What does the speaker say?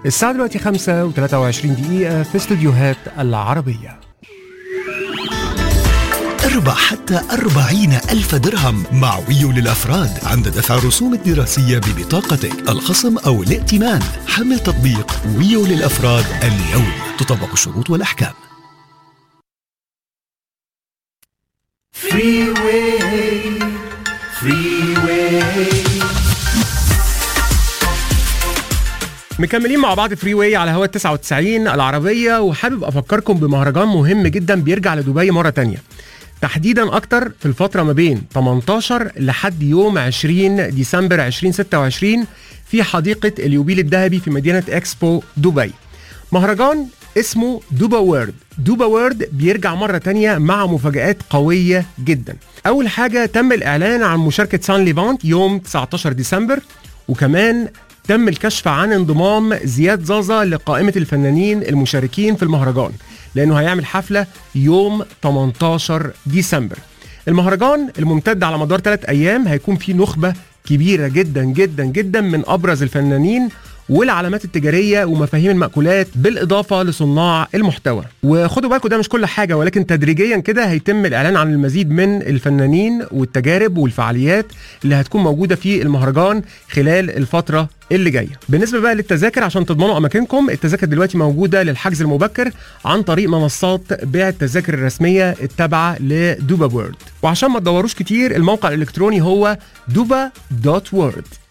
الساعة دلوقتي 5 و23 دقيقة في استوديوهات العربية اربح حتى أربعين ألف درهم مع ويو للأفراد عند دفع رسوم الدراسية ببطاقتك الخصم أو الائتمان حمل تطبيق ويو للأفراد اليوم تطبق الشروط والأحكام مكملين مع بعض فري واي على هوا 99 العربية وحابب أفكركم بمهرجان مهم جدا بيرجع لدبي مرة تانية تحديدا أكتر في الفترة ما بين 18 لحد يوم 20 ديسمبر 2026 في حديقة اليوبيل الذهبي في مدينة إكسبو دبي مهرجان اسمه دوبا وورد دوبا وورد بيرجع مرة تانية مع مفاجآت قوية جدا أول حاجة تم الإعلان عن مشاركة سان ليفانت يوم 19 ديسمبر وكمان تم الكشف عن انضمام زياد زازا لقائمة الفنانين المشاركين في المهرجان لأنه هيعمل حفلة يوم 18 ديسمبر المهرجان الممتد على مدار ثلاث أيام هيكون فيه نخبة كبيرة جدا جدا جدا من أبرز الفنانين والعلامات التجاريه ومفاهيم المأكولات بالاضافه لصناع المحتوى وخدوا بالكم ده مش كل حاجه ولكن تدريجيا كده هيتم الاعلان عن المزيد من الفنانين والتجارب والفعاليات اللي هتكون موجوده في المهرجان خلال الفتره اللي جايه بالنسبه بقى للتذاكر عشان تضمنوا اماكنكم التذاكر دلوقتي موجوده للحجز المبكر عن طريق منصات بيع التذاكر الرسميه التابعه لدوبا وورد وعشان ما تدوروش كتير الموقع الالكتروني هو دوبا دوت وورد